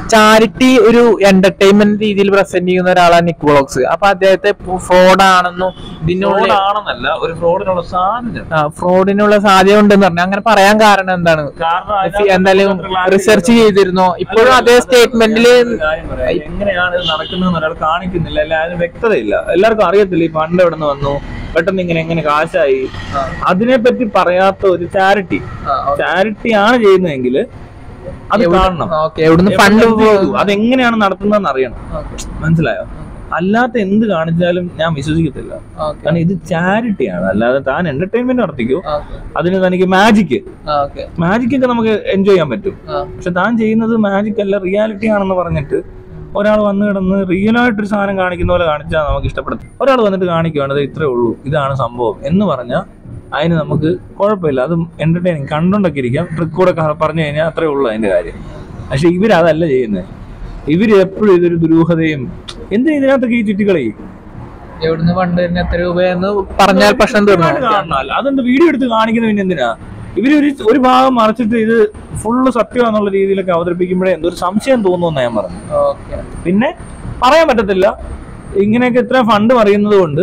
Charity ഒരു entertainment രീതിയിൽ present ചെയ്യുന്ന ഒരാളാണ് നിക് വ്ളോഗ്സ് അപ്പൊ അദ്ദേഹത്തെ ഫ്രോഡ് ആണെന്നും ഇതിനുള്ള ആണെന്നല്ല ഒരു ഫ്രോഡിനുള്ള സാധ്യത ഫ്രോഡിനുള്ള സാധ്യത ഉണ്ടെന്ന് പറഞ്ഞു അങ്ങനെ പറയാൻ കാരണം എന്താണ് കാരണം ഇഫ് എന്തായാലും റിസർച്ച് ചെയ്തിരുന്നോ ഇപ്പോഴും അതേ സ്റ്റേറ്റ്മെന്റിൽ എങ്ങനെയാണ് ഇത് നടക്കുന്നതെന്ന് ഒരാൾ കാണിക്കുന്നില്ല അല്ല അതിന് വ്യക്തതയില്ല എല്ലാവർക്കും അറിയത്തില്ല ഈ ഫണ്ട് എവിടെ നിന്ന് വന്നു പെട്ടെന്ന് ഇങ്ങനെ എങ്ങനെ കാശായി അതിനെപ്പറ്റി പറയാത്ത ഒരു ചാരിറ്റി ചാരിറ്റി ആണ് ചെയ്യുന്നതെങ്കിൽ അത് കാണണം ഓക്കെ എവിടുന്ന് എവിടെ ഫണ്ട് എന്ത് ചെയ്തു? അതെങ്ങനെയാണ് നടത്തുന്നതെന്ന് അറിയണം മനസ്സിലായോ അല്ലാത്ത എന്ത് കാണിച്ചാലും ഞാൻ വിശ്വസിക്കത്തില്ല കാരണം ഇത് ചാരിറ്റിയാണ് അല്ലാതെ താൻ എന്റർടൈൻമെന്റ് നടത്തിക്കോ അതിന് തനിക്ക് മാജിക് മാജിക് ഒക്കെ നമുക്ക് എൻജോയ് ചെയ്യാൻ പറ്റും പക്ഷെ താൻ ചെയ്യുന്നത് മാജിക് അല്ല റിയാലിറ്റി ആണെന്ന് പറഞ്ഞിട്ട് ഒരാൾ വന്ന് കിടന്ന് റിയൽ ആയിട്ടൊരു സാധനം കാണിക്കുന്ന പോലെ കാണിച്ചാൽ നമുക്ക് ഇഷ്ടപ്പെടും ഒരാൾ വന്നിട്ട് കാണിക്കുകയാണ് "ദേ ഇത്രേ ഉള്ളൂ ഇതാണ് സംഭവം എന്ന് പറഞ്ഞാൽ അതിന് നമുക്ക് കുഴപ്പമില്ല അത് എന്റർടൈനിങ് കണ്ടോണ്ടൊക്കെ ഇരിക്കാം ട്രിക്ക് കൂടെ ക- പറഞ്ഞു കഴിഞ്ഞാൽ അത്രേ ഉള്ളൂ അതിന്റെ കാര്യം പക്ഷെ ഇവരതല്ല ചെയ്യുന്നത് ഇവര് എപ്പോഴും ഇതൊരു ദുരൂഹതയും എന്തിനാ ഇതിനകത്തൊക്കെ ഈ ചുറ്റിക്കളി എവിടുന്ന് ഫണ്ട് വരുന്ന എത്ര രൂപയെന്ന് പറഞ്ഞാൽ പ്രശ്നം തീർന്നു കാണണമല്ലോ അതെന്ത് വീഡിയോ എടുത്ത് കാണിക്കുന്ന പിന്നെ എന്തിനാ ഇവര് ഒരു ഒരു ഭാഗം മറച്ചിട്ട് ഇത് ഫുള്ള് സത്യമാണെന്നുള്ള രീതിയിലൊക്കെ അവതരിപ്പിക്കുമ്പോഴേ എന്തോ ഒരു സംശയം തോന്നുമെന്ന് ഞാൻ പറഞ്ഞു ഓക്കെ പിന്നെ പറയാൻ പറ്റത്തില്ല ഇങ്ങനെയൊക്കെ ഇത്ര ഫണ്ട് മറിയുന്നത് കൊണ്ട്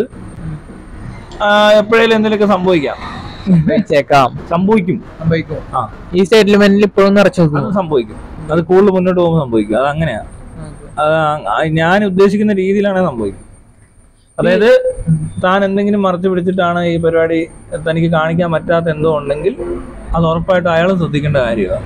എപ്പോഴേലും എന്തെങ്കിലുമൊക്കെ സംഭവിക്കാം വെച്ചേക്കാം സംഭവിക്കും സംഭവിക്കും ആ ഈ സ്റ്റേറ്റ്മെന്റിൽ ഇപ്പോഴും നിറച്ചു അത് നിൽക്കുന്നു സംഭവിക്കും അത് കൂടുതൽ മുന്നോട്ട് പോകുമ്പോൾ സംഭവിക്കും അത് അങ്ങനെയാ അത് ആ- ഞാൻ ഉദ്ദേശിക്കുന്ന രീതിയിലാണ് സംഭവിക്കും അതായത് താൻ എന്തെങ്കിലും മറച്ചു പിടിച്ചിട്ടാണ് ഈ പരിപാടി തനിക്ക് കാണിക്കാൻ പറ്റാത്ത എന്തോ ഉണ്ടെങ്കിൽ അത് ഉറപ്പായിട്ടും അയാളും ശ്രദ്ധിക്കേണ്ട കാര്യമാണ്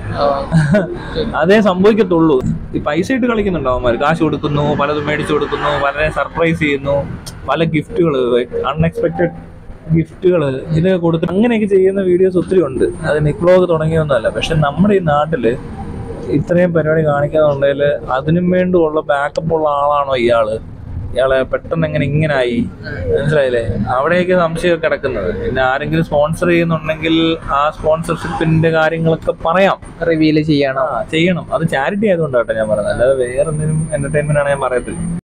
അതേ സംഭവിക്കത്തുള്ളൂ ഈ പൈസ ഇട്ട് കളിക്കുന്നുണ്ടോ അവന്മാർ കാശ് കൊടുക്കുന്നു പലതും മേടിച്ചു കൊടുക്കുന്നു പലരെ സർപ്രൈസ് ചെയ്യുന്നു പല ഗിഫ്റ്റുകൾ അൺഎക്സ്പെക്റ്റഡ് ഗിഫ്റ്റുകൾ ഇത് കൊടുത്ത് അങ്ങനെയൊക്കെ ചെയ്യുന്ന വീഡിയോസ് ഒത്തിരി ഉണ്ട് അത് നിക്ലോഗ് തുടങ്ങിയൊന്നുമല്ല പക്ഷെ നമ്മുടെ ഈ നാട്ടില് ഇത്രയും പരിപാടി കാണിക്കാന്നുണ്ടെങ്കിൽ അതിനും വേണ്ടിയുള്ള ബാക്കപ്പ് ഉള്ള ആളാണോ ഇയാള് ഇയാളെ പെട്ടെന്ന് എങ്ങനെ ഇങ്ങനായി മനസ്സിലായില്ലേ അവിടെയൊക്കെ സംശയം കിടക്കുന്നത് പിന്നെ ആരെങ്കിലും സ്പോൺസർ ചെയ്യുന്നുണ്ടെങ്കിൽ ആ സ്പോൺസർഷിപ്പിന്റെ കാര്യങ്ങളൊക്കെ പറയാം റിവീൽ ചെയ്യണം ആ ചെയ്യണം അത് ചാരിറ്റി ആയതുകൊണ്ടാട്ടോ ഞാൻ പറഞ്ഞത് അല്ലാതെ വേറെ എന്തെങ്കിലും എന്റർടൈൻമെന്റ് ആണ് ഞാൻ പറയത്തില്ല